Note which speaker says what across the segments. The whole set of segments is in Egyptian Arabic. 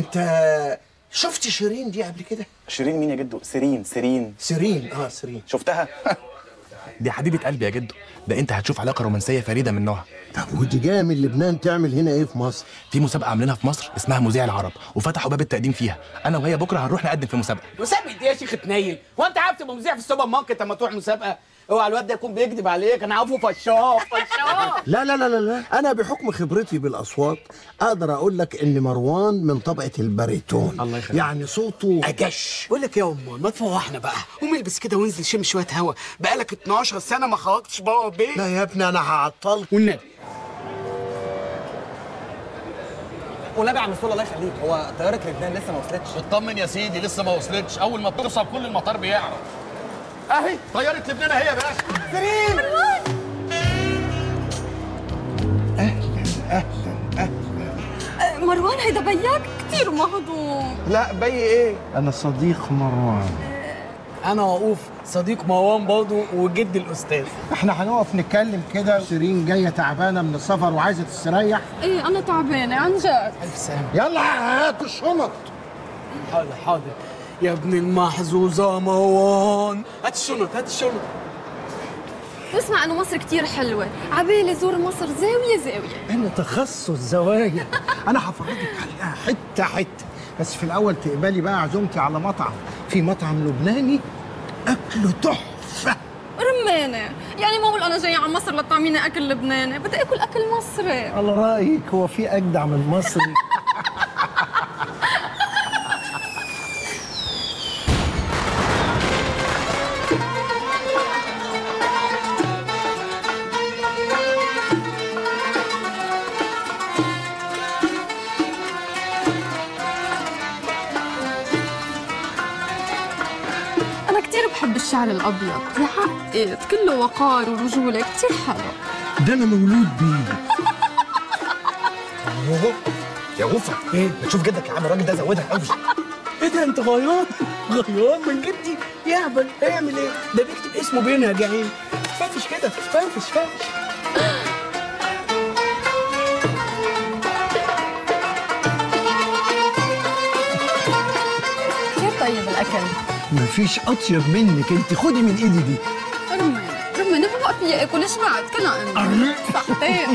Speaker 1: انت شفت شيرين دي قبل كده
Speaker 2: شيرين مين يا جدو سيرين سيرين
Speaker 1: سيرين اه سيرين
Speaker 2: شفتها دي حبيبه قلبي يا جدو ده انت هتشوف علاقه رومانسيه فريده من نوعها
Speaker 1: طب ودي جايه من لبنان تعمل هنا ايه في مصر
Speaker 2: في مسابقه عاملينها في مصر اسمها مذيع العرب وفتحوا باب التقديم فيها انا وهي بكره هنروح نقدم في مسابقه
Speaker 3: مسابقه ايه يا شيخ تنيل هو انت عارف تبقى مذيع في السوبر ماركت لما تروح مسابقه اوعى الواد ده يكون بيكذب عليك انا عارفه فشاف فشاف
Speaker 1: لا لا لا لا لا انا بحكم خبرتي بالاصوات اقدر اقول لك ان مروان من طبقه الباريتون
Speaker 3: الله يخليك.
Speaker 1: يعني صوته اجش
Speaker 3: بقول لك يا ام ما تفوحنا بقى قوم البس كده وانزل شم شويه هوا بقالك 12 سنه ما خرجتش بره البيت
Speaker 1: لا يا ابني انا هعطلك
Speaker 3: والنبي
Speaker 4: والنبي يا عم رسول الله يخليك هو طياره لبنان لسه ما وصلتش
Speaker 5: اطمن يا سيدي لسه ما وصلتش اول ما بتوصل كل المطار بيعرف اهي طياره لبنان اهي يا باشا
Speaker 6: مروان هيدا بياك كتير مهضوم
Speaker 1: لا بي ايه انا صديق مروان
Speaker 3: انا وقوف صديق مروان برضه وجد الاستاذ
Speaker 1: احنا هنقف نتكلم كده سيرين جايه تعبانه من السفر وعايزه تستريح
Speaker 6: ايه انا تعبانه عن جد
Speaker 3: الف سلامه
Speaker 1: يلا هات الشنط
Speaker 3: حاضر حاضر يا ابن المحظوظه مروان هات الشنط هات الشنط
Speaker 6: بسمع انه مصر كتير حلوه عبالي زور مصر زاويه زاويه
Speaker 1: انا تخصص زوايا انا هفرجك عليها حته حته بس في الاول تقبلي بقى عزومتي على مطعم في مطعم لبناني اكله تحفه
Speaker 6: رمانه يعني ما بقول انا جايه على مصر لطعميني اكل لبناني بدي اكل اكل مصري
Speaker 1: على رايك هو في اجدع من مصري
Speaker 6: انا كتير بحب الشعر الابيض يعقد كله وقار ورجوله كتير حلو
Speaker 1: ده انا مولود بيه
Speaker 4: يا غوفه ايه بتشوف جدك يا عم الراجل ده زودها قوي
Speaker 3: ايه ده انت غيران غيران من جدي يهبل اعمل ايه ده بيكتب اسمه بينا يا جعيل فرفش كده فرفش فرفش
Speaker 6: كتير طيب الاكل
Speaker 1: مفيش اطيب منك انت خدي من ايدي دي
Speaker 6: رمانه رمانه ما بقى فيي اكل شبعت كنا انا صحتين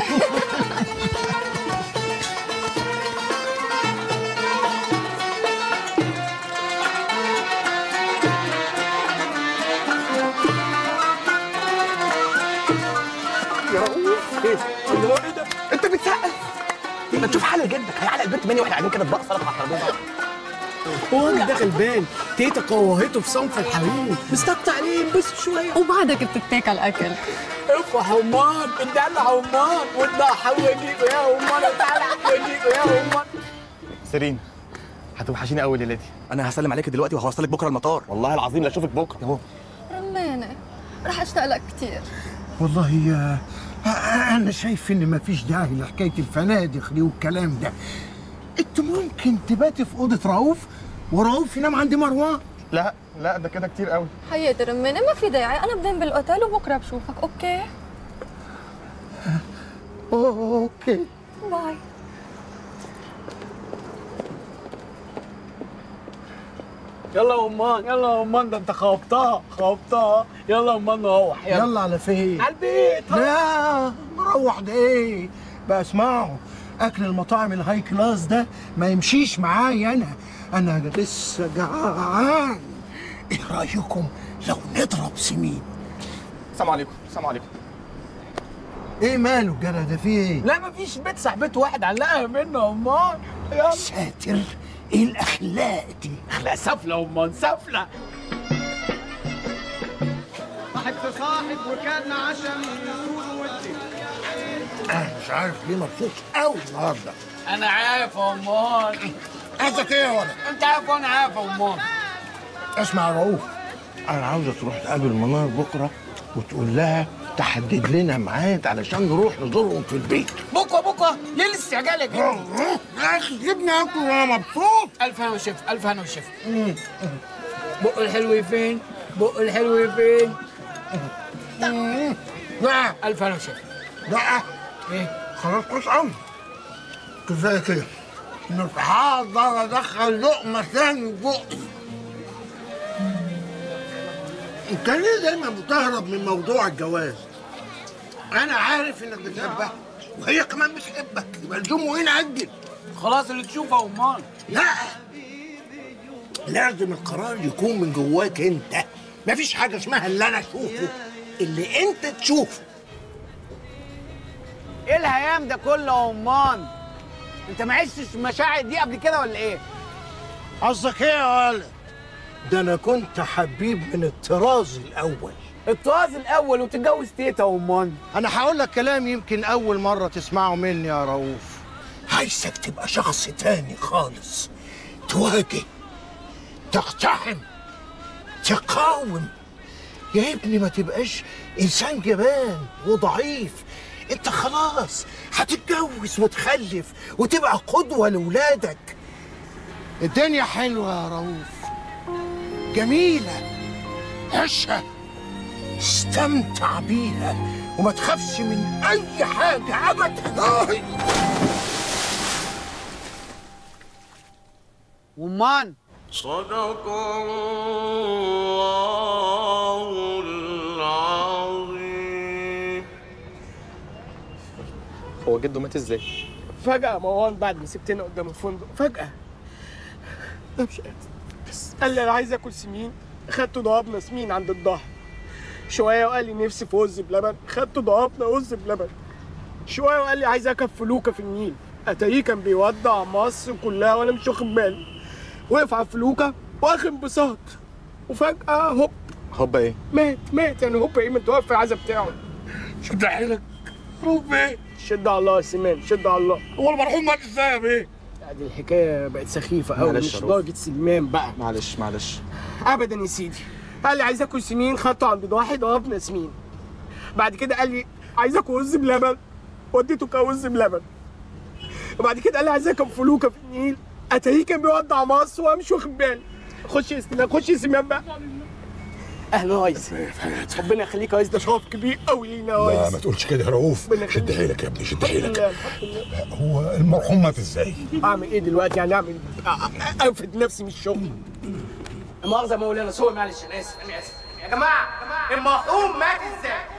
Speaker 3: يا رؤوف ايه الله ايه ده انت بتسقف
Speaker 4: ما تشوف حل جدك هيعلق البنت مني واحنا قاعدين كده بقى سلطه على الترابيزه
Speaker 3: هو راجل داخل بال تيتا قوهته في صنف الحريم مستقطع عليه بس شويه
Speaker 6: وبعدك بتتاكل اكل
Speaker 3: افرح يا امان ادلع يا امان وادلع وجيبه يا امان ادلع وجيبه يا امان
Speaker 2: سيرين هتوحشيني قوي الليله دي انا هسلم عليك دلوقتي وهوصلك بكره المطار والله العظيم لا اشوفك بكره اهو
Speaker 6: رمانه رح اشتاق لك كتير
Speaker 1: والله آه، آه، انا شايف ان مفيش داعي لحكايه الفنادق دي والكلام ده انت ممكن تباتي في اوضه رؤوف ورؤوف ينام عند مروان
Speaker 2: لا لا ده كده كتير قوي
Speaker 6: حياتي رمانه ما في داعي انا بنام بالاوتيل وبكره بشوفك اوكي
Speaker 1: اوكي
Speaker 6: باي
Speaker 3: يلا يا امان يلا يا امان ده انت خبطها خبطها يلا يا امان نروح يلا
Speaker 1: يلا على فين
Speaker 3: على البيت
Speaker 1: لا نروح ده ايه بقى اسمعوا اكل المطاعم الهاي كلاس ده ما يمشيش معايا انا انا لسه جعان ايه رايكم لو نضرب سمين
Speaker 2: السلام عليكم السلام عليكم
Speaker 1: ايه ماله الجرى ده فيه ايه
Speaker 3: لا مفيش بيت صاحبته واحد علقها منه يا امان يلا
Speaker 1: ساتر ايه الاخلاق دي
Speaker 3: اخلاق سفله يا امان سفله
Speaker 7: صاحب صاحب وكان عشم يقول ودي
Speaker 1: انا مش عارف ليه مبسوط قوي النهارده
Speaker 3: انا عارف يا امان
Speaker 1: قصدك ايه يا ولد
Speaker 3: انت عارف وانا عارف يا امان
Speaker 1: اسمع يا رؤوف انا عاوزه تروح تقابل منار بكره وتقول لها تحدد لنا ميعاد علشان نروح نزورهم في البيت
Speaker 3: بكره بكره ليه الاستعجال يا جدع
Speaker 1: يا اخي سيبني اكل وانا مبسوط
Speaker 3: الف هنا وشف الف هنا وشف بق الحلو فين بق الحلو فين
Speaker 1: لا
Speaker 3: الف هنا وشف
Speaker 1: لا
Speaker 3: ايه
Speaker 1: خلاص قص قوي كفايه كده مش هقدر ادخل لقمه ثاني في بقي انت ليه دايما بتهرب من موضوع الجواز انا عارف انك بتحبها وهي كمان بتحبك يبقى الجمهور هنا اجل
Speaker 3: خلاص اللي تشوفه يا أمان
Speaker 1: لا لازم القرار يكون من جواك انت مفيش حاجه اسمها اللي انا اشوفه اللي انت تشوفه
Speaker 3: ايه الهيام ده كله يا أمان انت ما عشتش المشاعر دي قبل كده ولا ايه
Speaker 1: قصدك ايه يا ولد ده انا كنت حبيب من الطراز الاول
Speaker 3: الطراز الاول وتتجوز تيتا يا أمان
Speaker 1: انا هقول لك كلام يمكن اول مره تسمعه مني يا رؤوف عايزك تبقى شخص تاني خالص تواجه تقتحم تقاوم يا ابني ما تبقاش انسان جبان وضعيف انت خلاص هتتجوز وتخلف وتبقى قدوه لاولادك الدنيا حلوه يا رؤوف جميله عيشها استمتع بيها وما تخافش من اي حاجه ابدا
Speaker 3: ومان
Speaker 7: صدق الله العظيم
Speaker 2: هو جده مات ازاي؟
Speaker 8: فجأة يا مروان بعد ما سبتنا قدام الفندق فجأة أنا مش قادر بس قال لي أنا عايز آكل سمين خدته ضربنا سمين عند الظهر شوية وقال لي نفسي في رز بلبن خدته ضربنا رز بلبن شوية وقال لي عايز أركب فلوكة في النيل أتاريه كان بيودع مصر كلها وأنا مش واخد بالي وقف على الفلوكة واخد انبساط وفجأة هوب
Speaker 2: هوبا ايه؟
Speaker 8: مات مات يعني هوب ايه متوفى العزا بتاعه شد حيلك روح بيه شد على الله يا سيمان شد على الله
Speaker 1: هو المرحوم مات ازاي يا بيه؟
Speaker 8: يعني الحكايه بقت سخيفه قوي
Speaker 2: معلش
Speaker 8: مش
Speaker 2: يا رؤوف.
Speaker 8: درجه سلمان بقى
Speaker 2: معلش معلش
Speaker 8: ابدا يا سيدي قال لي عايز اكل سمين خدته عند واحد ضربنا سمين بعد كده قال لي عايز اكل رز بلبن وديته كرز بلبن وبعد كده قال لي عايز اكل فلوكه في النيل اتاريه كان بيودع مصر وانا مش واخد بالي خش يا سلمان خش يا سلمان بقى اهلا يا ريس ربنا يخليك يا ريس ده شرف كبير قوي لينا يا
Speaker 9: لا
Speaker 8: ريس
Speaker 9: ما تقولش كده يا رؤوف
Speaker 8: ربنا
Speaker 9: شد
Speaker 8: يخليك.
Speaker 9: حيلك يا ابني شد
Speaker 8: الحمد
Speaker 9: حيلك
Speaker 8: لله الحمد لله
Speaker 9: هو المرحوم مات ازاي؟
Speaker 8: اعمل ايه دلوقتي يعني اعمل أ- أ- انفد نفسي من الشغل مؤاخذة يا مولانا سوري معلش انا اسف انا اسف يا جماعة يا جماعة المرحوم مات ازاي؟